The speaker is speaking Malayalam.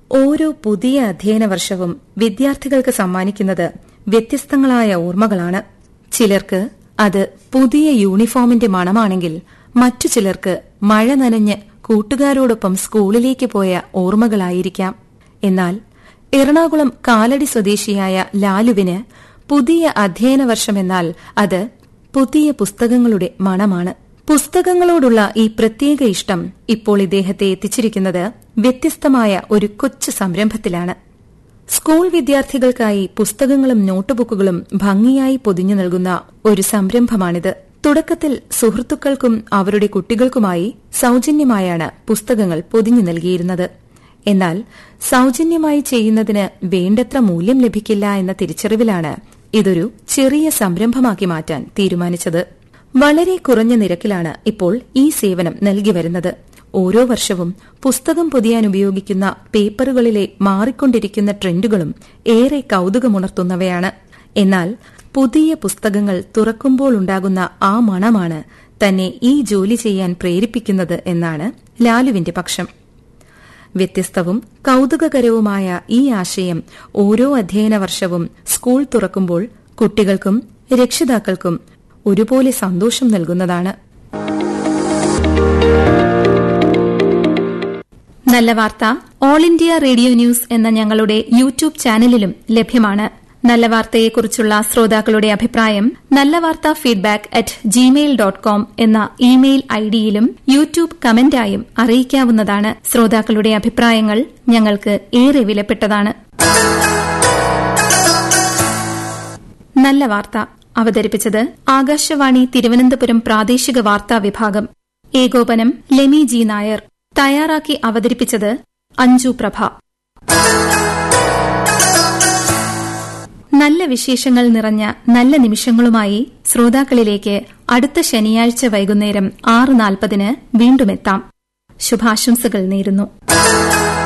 ഓരോ പുതിയ അധ്യയന വർഷവും വിദ്യാർത്ഥികൾക്ക് സമ്മാനിക്കുന്നത് വ്യത്യസ്തങ്ങളായ ഓർമ്മകളാണ് ചിലർക്ക് അത് പുതിയ യൂണിഫോമിന്റെ മണമാണെങ്കിൽ മറ്റു ചിലർക്ക് മഴ നനഞ്ഞ് കൂട്ടുകാരോടൊപ്പം സ്കൂളിലേക്ക് പോയ ഓർമ്മകളായിരിക്കാം എന്നാൽ എറണാകുളം കാലടി സ്വദേശിയായ ലാലുവിന് പുതിയ അധ്യയന വർഷമെന്നാൽ അത് പുതിയ പുസ്തകങ്ങളുടെ മണമാണ് പുസ്തകങ്ങളോടുള്ള ഈ പ്രത്യേക ഇഷ്ടം ഇപ്പോൾ ഇദ്ദേഹത്തെ എത്തിച്ചിരിക്കുന്നത് വ്യത്യസ്തമായ ഒരു കൊച്ചു സംരംഭത്തിലാണ് സ്കൂൾ വിദ്യാർത്ഥികൾക്കായി പുസ്തകങ്ങളും നോട്ടുബുക്കുകളും ഭംഗിയായി പൊതിഞ്ഞു നൽകുന്ന ഒരു സംരംഭമാണിത് തുടക്കത്തിൽ സുഹൃത്തുക്കൾക്കും അവരുടെ കുട്ടികൾക്കുമായി സൌജന്യമായാണ് പുസ്തകങ്ങൾ പൊതിഞ്ഞു നൽകിയിരുന്നത് എന്നാൽ സൌജന്യമായി ചെയ്യുന്നതിന് വേണ്ടത്ര മൂല്യം ലഭിക്കില്ല എന്ന തിരിച്ചറിവിലാണ് ഇതൊരു ചെറിയ സംരംഭമാക്കി മാറ്റാൻ തീരുമാനിച്ചത് വളരെ കുറഞ്ഞ നിരക്കിലാണ് ഇപ്പോൾ ഈ സേവനം നൽകി വരുന്നത് ഓരോ വർഷവും പുസ്തകം പൊതിയാൻ ഉപയോഗിക്കുന്ന പേപ്പറുകളിലെ മാറിക്കൊണ്ടിരിക്കുന്ന ട്രെൻഡുകളും ഏറെ കൌതുകമുണർത്തുന്നവയാണ് എന്നാൽ പുതിയ പുസ്തകങ്ങൾ തുറക്കുമ്പോൾ ഉണ്ടാകുന്ന ആ മണമാണ് തന്നെ ഈ ജോലി ചെയ്യാൻ പ്രേരിപ്പിക്കുന്നത് എന്നാണ് ലാലുവിന്റെ പക്ഷം വ്യത്യസ്തവും കൌതുകകരവുമായ ഈ ആശയം ഓരോ അധ്യയന വർഷവും സ്കൂൾ തുറക്കുമ്പോൾ കുട്ടികൾക്കും രക്ഷിതാക്കൾക്കും ഒരുപോലെ സന്തോഷം നൽകുന്നതാണ് നല്ല വാർത്ത ഓൾ ഇന്ത്യ റേഡിയോ ന്യൂസ് എന്ന ഞങ്ങളുടെ യൂട്യൂബ് ചാനലിലും ലഭ്യമാണ് നല്ല വാർത്തയെക്കുറിച്ചുള്ള ശ്രോതാക്കളുടെ അഭിപ്രായം നല്ല വാർത്ത feedback at Gmail dot com എന്ന ഇമെയിൽ ഐഡിയിലും യൂട്യൂബ് കമന്റായും അറിയിക്കാവുന്നതാണ് ശ്രോതാക്കളുടെ അഭിപ്രായങ്ങൾ ഞങ്ങൾക്ക് ഏറെ വിലപ്പെട്ടതാണ് നല്ല വാർത്ത അവതരിപ്പിച്ചത് ആകാശവാണി തിരുവനന്തപുരം പ്രാദേശിക വാർത്താ വിഭാഗം ഏകോപനം ലെമി ജി നായർ തയ്യാറാക്കി അവതരിപ്പിച്ചത് അഞ്ജു പ്രഭ നല്ല വിശേഷങ്ങൾ നിറഞ്ഞ നല്ല നിമിഷങ്ങളുമായി ശ്രോതാക്കളിലേക്ക് അടുത്ത ശനിയാഴ്ച വൈകുന്നേരം ആറ് നാൽപ്പതിന് വീണ്ടുമെത്താം ശുഭാശംസകൾ നേരുന്നു